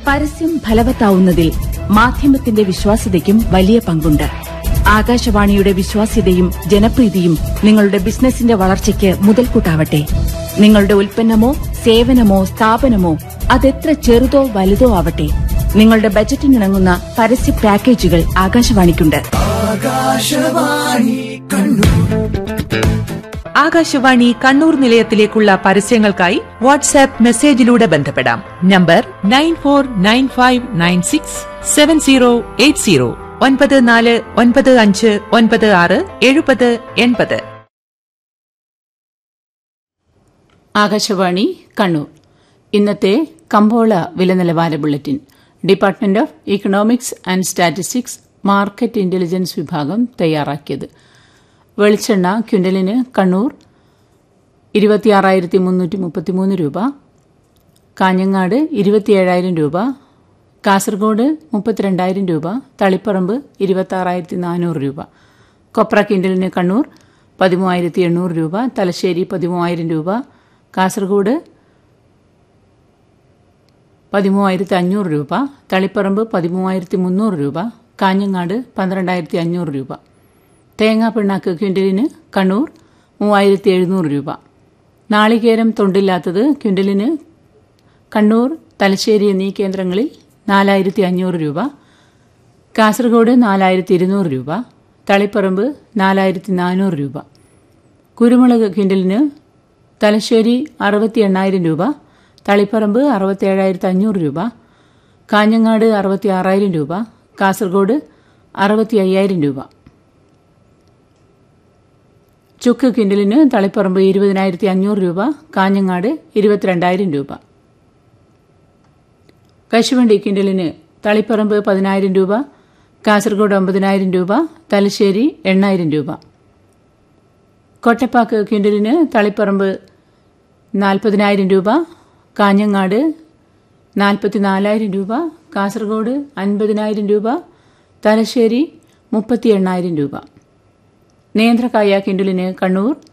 പരസ്യം ഫലവത്താവുന്നതിൽ മാധ്യമത്തിന്റെ വിശ്വാസ്യതയ്ക്കും വലിയ പങ്കുണ്ട് ആകാശവാണിയുടെ വിശ്വാസ്യതയും ജനപ്രീതിയും നിങ്ങളുടെ ബിസിനസിന്റെ വളർച്ചയ്ക്ക് മുതൽക്കൂട്ടാവട്ടെ നിങ്ങളുടെ ഉൽപ്പന്നമോ സേവനമോ സ്ഥാപനമോ അതെത്ര ചെറുതോ വലുതോ ആവട്ടെ നിങ്ങളുടെ ബജറ്റിനിണങ്ങുന്ന പരസ്യ പാക്കേജുകൾ ആകാശവാണിക്കുണ്ട് ആകാശവാണി കണ്ണൂർ നിലയത്തിലേക്കുള്ള പരസ്യങ്ങൾക്കായി വാട്സാപ്പ് മെസ്സേജിലൂടെ ബന്ധപ്പെടാം number nine four nine five nine six seven zero eight zero ഒൻപത് നാല് ഒൻപത് അഞ്ച് ഒൻപത് ആറ് എഴുപത് എൺപത് ആകാശവാണി കണ്ണൂർ ഇന്നത്തെ കമ്പോള വില നിലവാര bulletin department of economics and statistics market intelligence വിഭാഗം തയ്യാറാക്കിയത് വെളിച്ചെണ്ണ ക്വിൻ്റലിന് കണ്ണൂർ ഇരുപത്തിയാറായിരത്തി മുന്നൂറ്റി മുപ്പത്തിമൂന്ന് രൂപ കാഞ്ഞങ്ങാട് ഇരുപത്തിയേഴായിരം രൂപ കാസർഗോഡ് മുപ്പത്തിരണ്ടായിരം രൂപ തളിപ്പറമ്പ് ഇരുപത്താറായിരത്തി നാനൂറ് രൂപ കൊപ്ര കിൻഡലിന് കണ്ണൂർ പതിമൂവായിരത്തി എണ്ണൂറ് രൂപ തലശ്ശേരി പതിമൂവായിരം രൂപ കാസർഗോഡ് പതിമൂവായിരത്തി അഞ്ഞൂറ് രൂപ തളിപ്പറമ്പ് പതിമൂവായിരത്തി മുന്നൂറ് രൂപ കാഞ്ഞങ്ങാട് പന്ത്രണ്ടായിരത്തി അഞ്ഞൂറ് രൂപ തേങ്ങാ പിണ്ണാക്ക് ക്വിൻ്റലിന് കണ്ണൂർ മൂവായിരത്തി എഴുന്നൂറ് രൂപ നാളികേരം തൊണ്ടില്ലാത്തത് ക്വിൻ്റലിന് കണ്ണൂർ തലശ്ശേരി എന്നീ കേന്ദ്രങ്ങളിൽ നാലായിരത്തി അഞ്ഞൂറ് രൂപ കാസർഗോഡ് നാലായിരത്തി ഇരുന്നൂറ് രൂപ തളിപ്പറമ്പ് നാലായിരത്തി നാനൂറ് രൂപ കുരുമുളക് ക്വിൻ്റലിന് തലശ്ശേരി അറുപത്തി എണ്ണായിരം രൂപ തളിപ്പറമ്പ് അറുപത്തി ഏഴായിരത്തി അഞ്ഞൂറ് രൂപ കാഞ്ഞങ്ങാട് അറുപത്തി ആറായിരം രൂപ കാസർഗോഡ് അറുപത്തി അയ്യായിരം രൂപ ചുക്ക് കിൻഡലിന് തളിപ്പറമ്പ് ഇരുപതിനായിരത്തി അഞ്ഞൂറ് രൂപ കാഞ്ഞങ്ങാട് ഇരുപത്തിരണ്ടായിരം രൂപ കശുവണ്ടി കിൻഡലിന് തളിപ്പറമ്പ് പതിനായിരം രൂപ കാസർഗോഡ് ഒമ്പതിനായിരം രൂപ തലശ്ശേരി എണ്ണായിരം രൂപ കൊട്ടപ്പാക്ക് ക്വിൻ്റലിന് തളിപ്പറമ്പ് നാൽപ്പതിനായിരം രൂപ കാഞ്ഞങ്ങാട് നാൽപ്പത്തി നാലായിരം രൂപ കാസർഗോഡ് അൻപതിനായിരം രൂപ തലശ്ശേരി മുപ്പത്തി എണ്ണായിരം രൂപ നേന്ത്രക്കായ കിൻഡലിന് കണ്ണൂർ